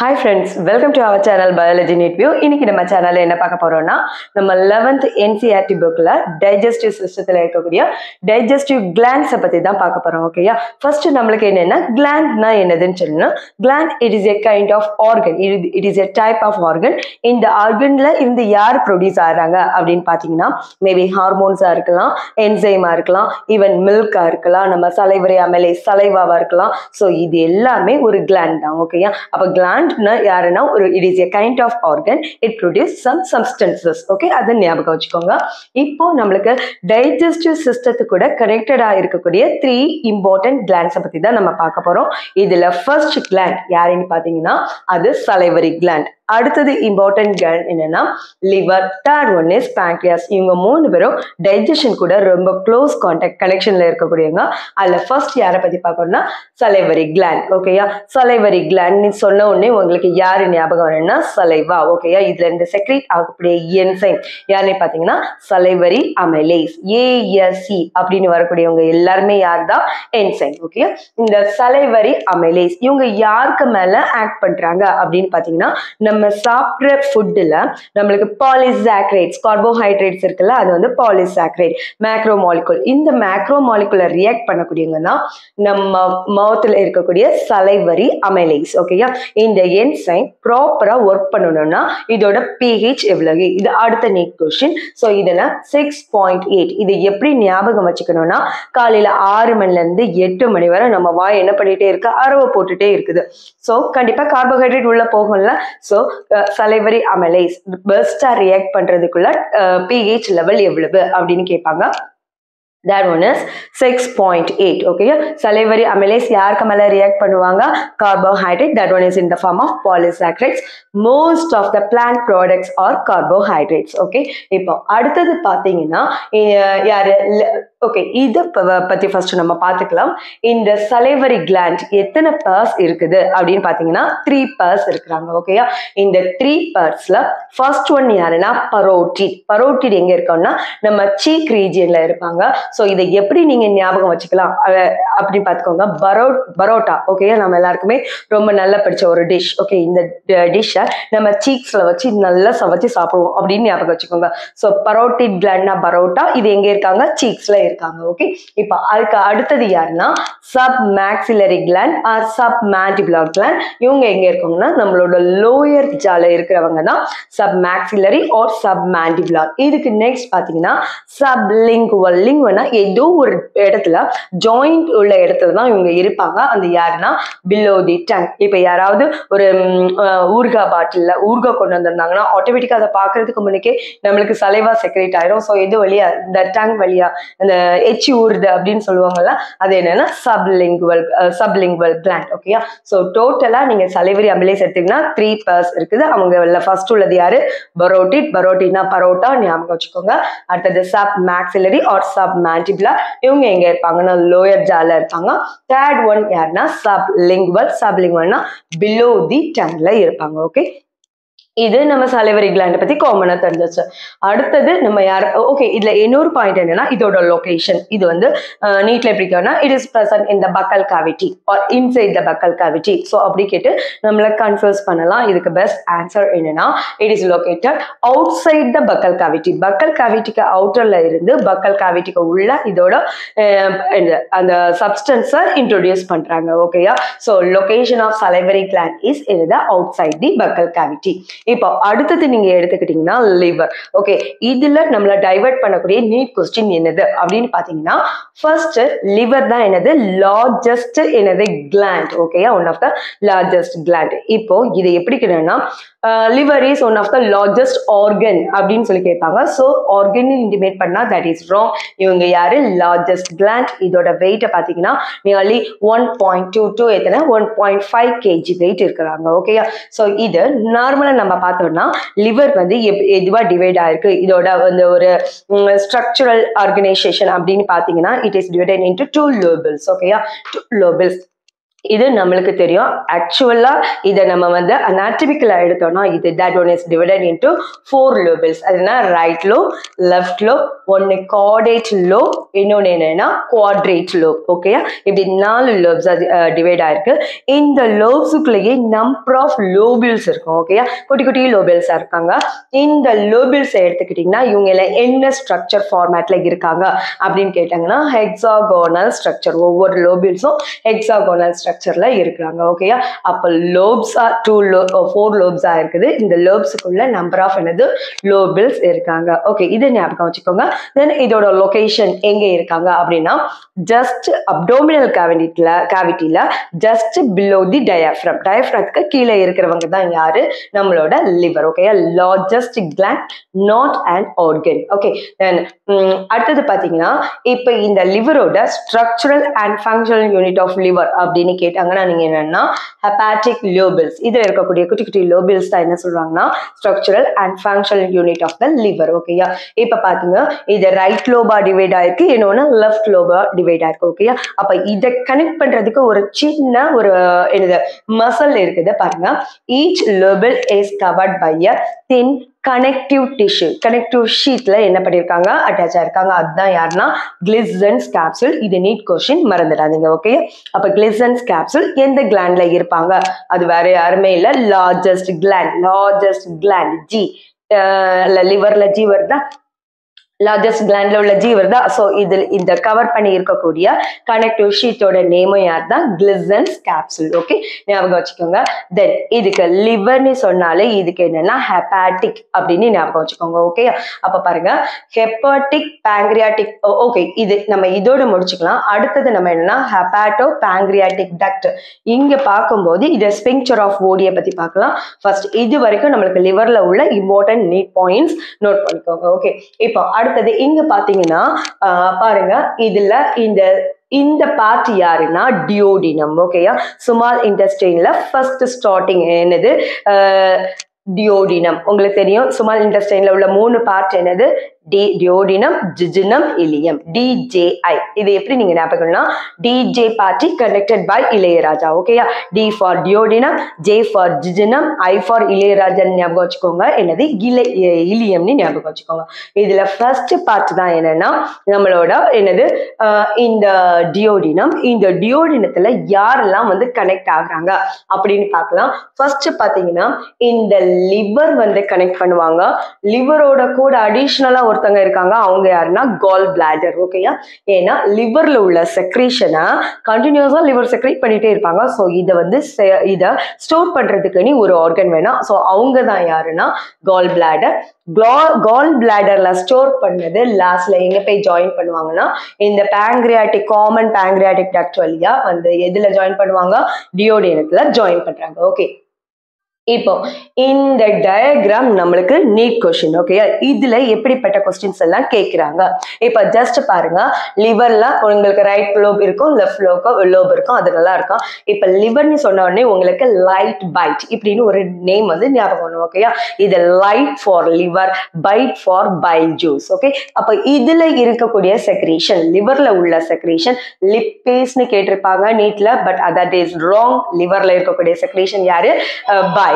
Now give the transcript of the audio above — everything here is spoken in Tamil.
hi friends welcome to our channel biology NEET view இன்னைக்கு நம்ம சேனல்ல என்ன பார்க்க போறோம்னா நம்ம லெவன்த் என்சிஆர்டி புக்ல டைஜஸ்டிவ் சிஸ்டத்தில் இருக்கக்கூடிய டைஜஸ்டிவ் கிளான்ஸை பத்தி தான் பார்க்க போறோம் ஓகேயா ஃபர்ஸ்ட் நம்மளுக்கு என்னன்னா கிளாண்ட்னா என்னதுன்னு சொல்லணும் gland it is a kind of organ it is a type of organ இந்த ஆர்கன்ல இருந்து யார் ப்ரொடியூஸ் ஆகிறாங்க அப்படின்னு பார்த்தீங்கன்னா மேபி ஹார்மோன்ஸா இருக்கலாம் என்சைமா இருக்கலாம் ஈவன் மில்கா இருக்கலாம் நம்ம சலைவரை அமலை சலைவாவா இருக்கலாம் ஸோ இது எல்லாமே ஒரு கிளாண்ட் தான் ஓகேயா அப்போ கிளாண்ட்னா யாருன்னா ஒரு it is a kind of organ it produce some substances okay அதை ஞாபகம் வச்சுக்கோங்க இப்போ நம்மளுக்கு டைஜஸ்டிவ் சிஸ்டத்து கூட கனெக்டடாக இருக்கக்கூடிய த்ரீ இம்பார்ட்டன்ட் கிளாண்ட்ஸை பற்றி தான் நம்ம பார்க்க போகிறோம் இதில் ஃபர்ஸ்ட் கிளாண்ட் யாருன்னு பார்த்தீங்கன்னா அது சலைவரி கிளாண்ட் அடுத்தது இம்பார்ட்டன்ட் கிளாண்ட் என்னன்னா liver third one is pancreas இவங்க மூணு பேரும் டைஜஷன் கூட ரொம்ப க்ளோஸ் கான்டாக்ட் கனெக்ஷன்ல இருக்கக்கூடியவங்க அதில் ஃபர்ஸ்ட் யாரை பத்தி பார்க்கணும்னா சலைவரி கிளாண்ட் ஓகேயா சலைவரி கிளாண்ட் சொன்ன உடனே உங்களுக்கு யாரு ஞாபகம் வரும்னா சலைவா ஓகேயா இதுல இருந்து செக்ரேட் ஆகக்கூடிய என்சைம் யாருன்னு பார்த்தீங்கன்னா சலைவரி அமைலேஸ் ஏஎஸ்சி அப்படின்னு வரக்கூடியவங்க எல்லாருமே யார் தான் என்சைம் ஓகே இந்த சலைவரி அமைலேஸ் இவங்க யாருக்கு மேல ஆக்ட் பண்றாங்க அப்படின்னு பார்த்தீங்கன்னா நம்ம சாப்பிட்ற ஃபுட்டில் நம்மளுக்கு பாலிசாக்ரைட்ஸ் கார்போஹைட்ரேட்ஸ் இருக்குல்ல அது வந்து பாலிசாக்ரைட் மேக்ரோ மாலிகுல் இந்த மேக்ரோ மாலிகுலை ரியாக்ட் பண்ணக்கூடியவங்க தான் நம்ம மவுத்தில் இருக்கக்கூடிய சலைவரி அமைலைஸ் ஓகேயா இந்த என்சைம் ப்ராப்பராக ஒர்க் பண்ணணும்னா இதோட பிஹெச் எவ்வளவு இது அடுத்த நீட் கொஸ்டின் ஸோ இதில் சிக்ஸ் பாயிண்ட் எயிட் இது எப்படி ஞாபகம் வச்சுக்கணும்னா காலையில் ஆறு மணிலேருந்து எட்டு மணி வரை நம்ம வாய் என்ன பண்ணிகிட்டே இருக்கு அரவை போட்டுட்டே இருக்குது ஸோ கண்டிப்பாக கார்போஹைட்ரேட் உள்ள போகும்ல ஸோ சலைவரி அமலைஸ் பெஸ்ட்டாக ரியாக்ட் பண்ணுறதுக்குள்ள பிஹெச் லெவல் எவ்வளவு அப்படின்னு கேட்பாங்க that one is 6.8 okay salivary amylase யாருக்கு மேல ரியாக்ட் பண்ணுவாங்க carbohydrate that one is in the form of polysaccharides most of the plant products are carbohydrates okay இப்போ அடுத்தது பாத்தீங்கன்னா யாரு ஓகே இதை பத்தி ஃபர்ஸ்ட் நம்ம பார்த்துக்கலாம் இந்த சலைவரி கிளாண்ட் எத்தனை பர்ஸ் இருக்குது அப்படின்னு பார்த்தீங்கன்னா த்ரீ பர்ஸ் இருக்கிறாங்க ஓகேயா இந்த த்ரீ பர்ஸ்ல ஃபர்ஸ்ட் ஒன் யாருன்னா பரோட்டிட் பரோட்டிட் எங்க இருக்கோம்னா நம்ம சீக் ரீஜியன்ல இருப்பாங்க ஸோ இதை எப்படி நீங்க ஞாபகம் வச்சுக்கலாம் அப்படின்னு பார்த்துக்கோங்க பரோ பரோட்டா ஓகேயா நம்ம எல்லாருக்குமே ரொம்ப நல்லா பிடிச்ச ஒரு டிஷ் ஓகே இந்த டிஷ்ஷை நம்ம சீக்ஸ்ல வச்சு நல்லா சமைச்சு சாப்பிடுவோம் அப்படின்னு ஞாபகம் வச்சுக்கோங்க ஸோ பரோட்டிட் கிளாண்ட்னா பரோட்டா இது எங்க இருக்காங்க சீக்ஸ்ல இருக்காங்க ஓகே இப்போ அதுக்கு அடுத்தது யாருன்னா submaxillary gland or submandibular gland இவங்க எங்க இருக்காங்கன்னா நம்மளோட லோயர் ஜால இருக்கிறவங்க தான் submaxillary or submandibular இதுக்கு நெக்ஸ்ட் பாத்தீங்கன்னா சப் லிங்குவல் லிங்குவல்னா ஏதோ ஒரு இடத்துல ஜாயிண்ட் உள்ள இடத்துல தான் இவங்க இருப்பாங்க அந்த யாருன்னா பிலோ தி டங் இப்போ யாராவது ஒரு ஊர்கா பாட்டில்ல ஊர்கா கொண்டு வந்திருந்தாங்கன்னா ஆட்டோமேட்டிக்கா அதை பாக்குறதுக்கு முன்னே நம்மளுக்கு சலைவா செக்ரேட் ஆயிரும் ஸோ இது வழியா இந்த டங் வழியா இந்த எச்சி ஊறுது அப்படின்னு சொல்லுவாங்கல்ல அது என்னன்னா சப்லிங்குவல் சப்லிங்குவல் பிளான்ட் ஓகேயா ஸோ டோட்டலா நீங்க சலைவரி அம்பிலேஸ் எடுத்தீங்கன்னா த்ரீ பர்ஸ் இருக்குது அவங்க ஃபர்ஸ்ட் உள்ளது யாரு பரோட்டிட் பரோட்டினா பரோட்டா ஞாபகம் வச்சுக்கோங்க அடுத்தது submaxillary or submandibular இவங்க எங்க இருப்பாங்கன்னா லோயர் ஜால இருப்பாங்க தேர்ட் ஒன் யாருன்னா சப் லிங்குவல் சப் லிங்குவல்னா பிலோ தி டங்ல இருப்பாங்க ஓகே இது நம்ம சலைவரி கிளாண்ட் பத்தி காமனா தெரிஞ்சிச்சு அடுத்தது நம்ம யார் ஓகே இதுல இன்னொரு பாயிண்ட் என்னன்னா இதோட லொகேஷன் இது வந்து நீட்ல எப்படி இட் இஸ் பிரசன்ட் இந்த buccal cavity or inside the buccal cavity so அப்படி கேட்டு நம்மள கன்ஃபியூஸ் பண்ணலாம் இதுக்கு பெஸ்ட் ஆன்சர் என்னன்னா it is located outside the buccal cavity buccal காவிட்டிக்கு அவுட்டர்ல இருந்து பக்கல் காவிட்டிக்கு உள்ள இதோட அந்த சப்ஸ்டன்ஸை இன்ட்ரோடியூஸ் பண்றாங்க ஓகேயா so location of salivary gland is in the outside the buccal cavity இப்போ அடுத்தது நீங்க எடுத்துக்கிட்டீங்கன்னா லிவர் ஓகே இதுல நம்மள டைவர்ட் பண்ணக்கூடிய நீட் கொஸ்டின் என்னது அப்படின்னு பாத்தீங்கன்னா ஃபர்ஸ்ட் லிவர் தான் என்னது லார்ஜஸ்ட் என்னது கிளாண்ட் ஓகேயா one of the largest gland இப்போ இதை எப்படி கேட்டோம்னா liver is one of the largest organ அப்படின்னு சொல்லி கேட்பாங்க ஸோ ஆர்கன் இன்டிமேட் பண்ணா தட் இஸ் ராங் இவங்க யாரு லார்ஜஸ்ட் கிளாண்ட் இதோட வெயிட்டை பார்த்தீங்கன்னா nearly one point two two எத்தனை one point five KG weight இருக்கிறாங்க ஓகேயா ஸோ இது நார்மலாக நம்ம பார்த்தோம்னா லிவர் வந்து எதுவாக டிவைட் ஆயிருக்கு இதோட வந்து ஒரு ஸ்ட்ரக்சரல் ஆர்கனைசேஷன் அப்படின்னு பார்த்தீங்கன்னா it is divided into two lobules ஓகேயா டூ லோபிள்ஸ் இது நம்மளுக்கு தெரியும் ஆக்சுவலா இதை நம்ம வந்து அனாட்டமிக்கலா எடுத்தோம்னா இது that one is divided into four lobules அதுனா ரைட் லோ லெஃப்ட் லோ ஒன்னு கார்டேட் லோ இன்னொன்னு என்னன்னா குவாட்ரேட் லோ ஓகேயா இப்படி நாலு லோப்ஸ் அது டிவைட் ஆயிருக்கு இந்த லோப்ஸுக்குள்ளேயே நம்பர் ஆஃப் லோபிள்ஸ் இருக்கும் ஓகேயா குட்டி குட்டி லோபிள்ஸா இருக்காங்க இந்த லோபிள்ஸ் எடுத்துக்கிட்டிங்கன்னா இவங்க எல்லாம் என்ன ஸ்ட்ரக்சர் ஃபார்மேட்ல இருக்காங்க அப்படின்னு கேட்டாங்கன்னா ஹெக்ஸாகோனல் ஸ்ட்ரக்சர் ஒவ்வொரு லோபிள்ஸும் ஹெக்ஸாகோனல் ஸ்ட்ரக்சர்ல இருக்கிறாங்க ஓகேயா அப்போ லோப்ஸா டூ லோ ஃபோர் லோப்ஸா இருக்குது இந்த லோப்ஸுக்குள்ள நம்பர் ஆஃப் என்னது லோபிள்ஸ் இருக்காங்க ஓகே இது ஞாபகம் வச்சுக்கோங்க தென் இதோட லொகேஷன் எங்க இருக்காங்க அப்படின்னா ஜஸ்ட் அப்டோமினல் கேவிட்டில கேவிட்டில ஜஸ்ட் பிலோ தி டயஃப்ரம் டயஃப்ரத்துக்கு கீழே இருக்கிறவங்க தான் யாரு நம்மளோட லிவர் ஓகேயா largest gland not and organ okay then அடுத்தது பார்த்தீங்கன்னா இப்போ இந்த லிவரோட structural and functional unit of liver அப்படின்னு கேட்டாங்கன்னா நீங்க என்னன்னா ஹெப்பாட்டிக் லோபிள்ஸ் இதுல இருக்கக்கூடிய குட்டி குட்டி லோபிள்ஸ் தான் என்ன சொல்றாங்கன்னா structural and functional unit of the liver ஓகேயா இப்போ பாத்தீங்க இது ரைட் லோபா டிவைட் ஆயிருக்கு இன்னொன்னு லெஃப்ட் லோபா டிவைட் ஆயிருக்கு ஓகேயா அப்ப இதை கனெக்ட் பண்றதுக்கு ஒரு சின்ன ஒரு என்னது மசல் இருக்குது பாருங்க each lobule is covered by a thin connective tissue connective ஷீட்ல என்ன பண்ணிருக்காங்க அட்டாச் ஆயிருக்காங்க அதுதான் யாருன்னா கிளிசன்ஸ் கேப்சூல் இது நீட் கொஸ்டின் மறந்துடாதீங்க ஓகே அப்ப கிளிசன்ஸ் கேப்சூல் எந்த கிளாண்ட்ல இருப்பாங்க அது வேற யாருமே இல்ல largest gland largest gland G லிவர்ல ஜி வருதா லார்ஜஸ்ட் கிளாண்ட்ல உள்ள ஜி வருதா ஸோ இதில் இந்த கவர் பண்ணி இருக்கக்கூடிய கனெக்டிவ் ஷீட்டோட நேமும் யார் தான் கிளிசன்ஸ் கேப்சூல் ஓகே ஞாபகம் வச்சுக்கோங்க தென் இதுக்கு லிவர்னு சொன்னாலே இதுக்கு என்னன்னா ஹெப்பாட்டிக் அப்படின்னு ஞாபகம் வச்சுக்கோங்க ஓகே அப்ப பாருங்க ஹெப்பாட்டிக் பேங்க்ரியாட்டிக் ஓகே இது நம்ம இதோட முடிச்சுக்கலாம் அடுத்தது நம்ம என்னன்னா ஹெப்பாட்டோ பேங்க்ரியாட்டிக் டக்ட் இங்க பார்க்கும்போது இது ஸ்பிங்க்சர் ஆஃப் ஓடியை பத்தி பார்க்கலாம் ஃபர்ஸ்ட் இது வரைக்கும் நம்மளுக்கு லிவர்ல உள்ள இம்பார்ட்டன்ட் நீட் பாயிண்ட்ஸ் நோட் பண்ணிக்கோங்க ஓகே இப்போ அடுத்தது இங்க பாத்தீங்கன்னா பாருங்க இதுல இந்த இந்த பார்ட் யாருன்னா டியோடினம் ஓகேயா சுமால் இன்டெஸ்டைன்ல ஃபர்ஸ்ட் ஸ்டார்டிங் என்னது டியோடினம் உங்களுக்கு தெரியும் சுமால் இன்டெஸ்டைன்ல உள்ள மூணு பார்ட் என்னது D duodenum jejunum ileum DJI இது எப்படி நீங்க ஞாபகம்னா DJ party connected by Ilaiyaraaja ஓகேயா D for duodenum J for jejunum I for Ilaiyarajan ஞாபகம் வச்சுக்கோங்க என்னது இலை இலியம்னு ஞாபகம் வச்சுக்கோங்க இதுல ஃபர்ஸ்ட் பார்ட் தான் என்னன்னா நம்மளோட என்னது இந்த டியோடினம் இந்த டியோடினத்துல யாரெல்லாம் வந்து கனெக்ட் ஆகுறாங்க அப்படின்னு பார்க்கலாம் ஃபர்ஸ்ட் பாத்தீங்கன்னா இந்த லிவர் வந்து கனெக்ட் பண்ணுவாங்க லிவரோட கூட அடிஷ்னலா ஒருத்தங்க இருக்காங்க அவங்க யாருன்னா கால் பிளாடர் ஓகேயா ஏன்னா லிவர்ல உள்ள செக்ரேஷனை கண்டினியூஸா லிவர் செக்ரேட் பண்ணிட்டே இருப்பாங்க ஸோ இதை வந்து இதை ஸ்டோர் பண்றதுக்கு நீ ஒரு ஆர்கன் வேணாம் ஸோ அவங்க தான் யாருன்னா கால் பிளாடர் கால் பிளாடர்ல ஸ்டோர் பண்ணது லாஸ்ட்ல எங்க போய் ஜாயின் பண்ணுவாங்கன்னா இந்த பேங்க்ரியாட்டிக் காமன் பேங்க்ரியாட்டிக் டக்ட் வழியா வந்து எதுல ஜாயின் பண்ணுவாங்க டியோடினத்துல ஜாயின் பண்றாங்க ஓகே இப்போ இந்த டயக்ராம் நம்மளுக்கு நீட் கொஸ்டின் ஓகே இதுல எப்படிப்பட்ட கொஸ்டின்ஸ் எல்லாம் கேட்கிறாங்க இப்போ ஜஸ்ட் பாருங்க லிவர்ல உங்களுக்கு ரைட் லோப் இருக்கும் லெஃப்ட் லோக்கோ லோப் இருக்கும் அது நல்லா இருக்கும் இப்போ லிவர்னு சொன்ன உடனே உங்களுக்கு லைட் பைட் இப்படின்னு ஒரு நேம் வந்து ஞாபகம் வரும் ஓகேயா இது light for liver bite for bile juice okay அப்போ இதுல இருக்கக்கூடிய செக்ரேஷன் லிவர்ல உள்ள செக்ரேஷன் லிப்பேஸ்னு கேட்டிருப்பாங்க நீட்ல பட் அதட் இஸ் ராங் லிவர்ல இருக்கக்கூடிய செக்ரேஷன் யாரு பை